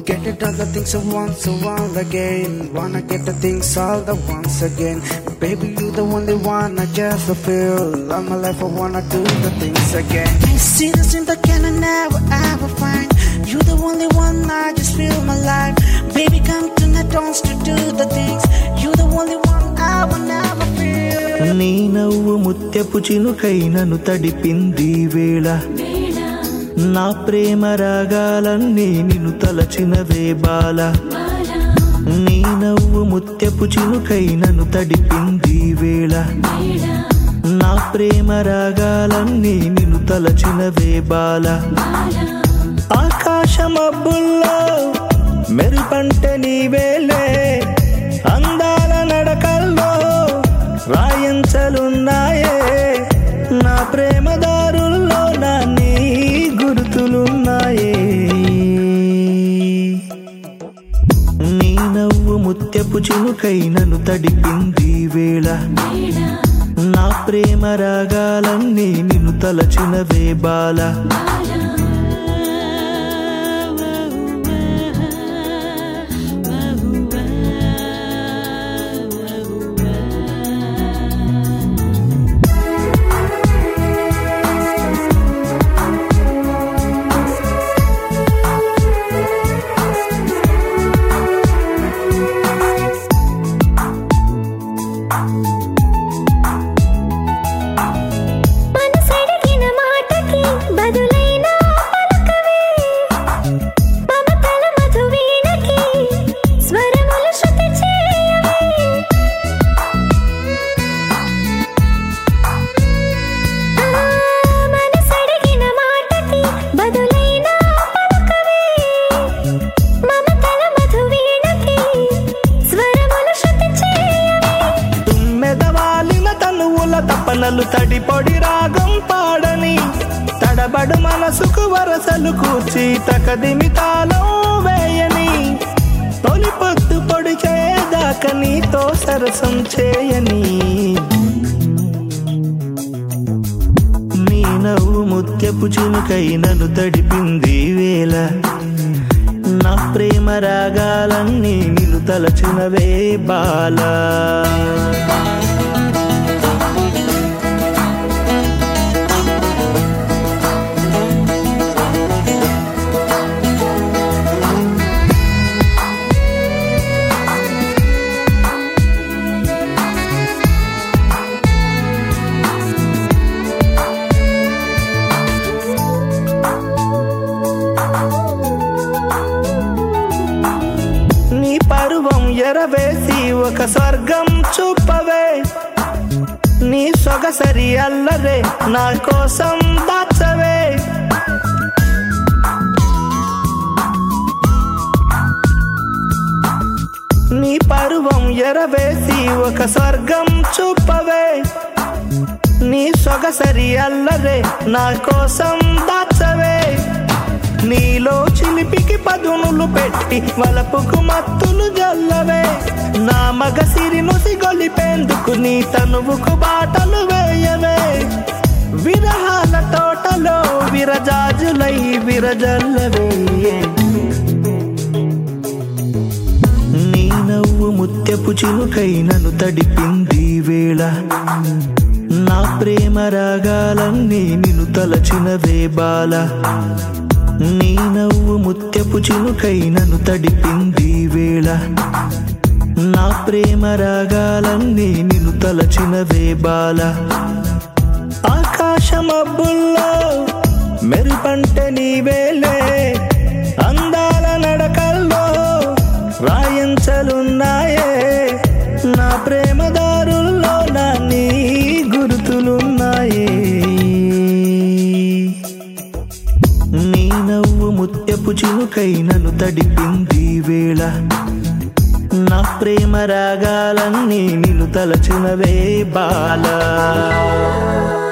Get it all the things I want, so all again. Wanna get the things all the once again. Baby, you the only one I just feel. All my life I wanna do the things again. I see the thing that can I never ever find. You the only one I just feel my life. Baby, come tonight, don't to do the things. You the only one I will never feel. నీ నవ్వు ముత్యపు చినుకై నన్ను తడిపింది ఈ వేళ నా ప్రేమ రాగాలన్నీ నిన్ను తలచినవే బాల నీ నవ్వు ముత్యపు చినుకై నన్ను తడిపింది ఈ వేళ నా ప్రేమ రాగాలన్నీ నిన్ను తలచినవే బాల ఆకాశమబ్బుల్లో మెరుపంటే నీవేలే అందాల నడకల్లో రాయించలున్నాయే నా ప్రేమ దారుల్లో నా నీ గుర్తులున్నాయే నీ నవ్వు ముత్యపు చినుకై నన్ను తడిపింది ఈ వేళ నా ప్రేమ రాగాలన్నీ నిన్ను తలచినవే బాల మనసడిగిన మాటకి బదులైన పలకవే మమతల మధువీణకి స్వరములు శృతి చేయవే ఆ, మనసడిగిన మాటకి బదులైన పలకవే మమతల మధువీణకి స్వరములు శృతి చేయవే తుమ్మెదవాలిన తనువుల తపనలు తడిపొడి రాగం పాడని తడబడు మనసుకు వరసలు కూర్చి తకదిమి తాళం వేయని తొలి పొద్దు పొడి చేయదాక నీతో సరసం చేయని నీ నవ్వు ముత్యపు చినుకై నన్ను తడిపింది ఈ వేళ నా ప్రేమ రాగాలన్నీ నిన్ను తలచినవే బాలా నీ పరువం ఎరవేసి ఒక స్వర్గం చూపవే నీ సొగసరి అల్లరే నా కోసం దాచవే నీ పరువం ఎరవేసి ఒక స్వర్గం చూపవే నీ సొగసరి అల్లరే నా కోసం దాచవే నీలో చిలిపికి పదునులు పెట్టి వలపుకు మత్తులు జల్లవే నా మగ సిరి నుసి గొలిపేందుకు నీ తనువుకు బాటలు వేయవే విరహాల తోటలో విరజాజులై విరజల్లవే నీ నవ్వు ముత్యపు చినుకై నన్ను తడిపింది ఈ వేళ నా ప్రేమ రాగాలన్నీ నిన్ను తలచినవే బాల నీ నవ్వు ముత్యపు చినుకై నన్ను తడిపింది ఈ వేళ నా ప్రేమ రాగాలన్నీ నిన్ను తలచినవే బాల ఆకాశమబ్బుల్లో మెరుపంటే నీవేలే అందాల నడకల్లో రాయించలున్నాయే నా ప్రేమ దారుల్లో నా నీ గుర్తులున్నాయే నీ నవ్వు ముత్యపు చినుకై నన్ను తడిపింది ఈ వేళ నా ప్రేమ రాగాలన్నీ నిన్ను తలచినవే బాల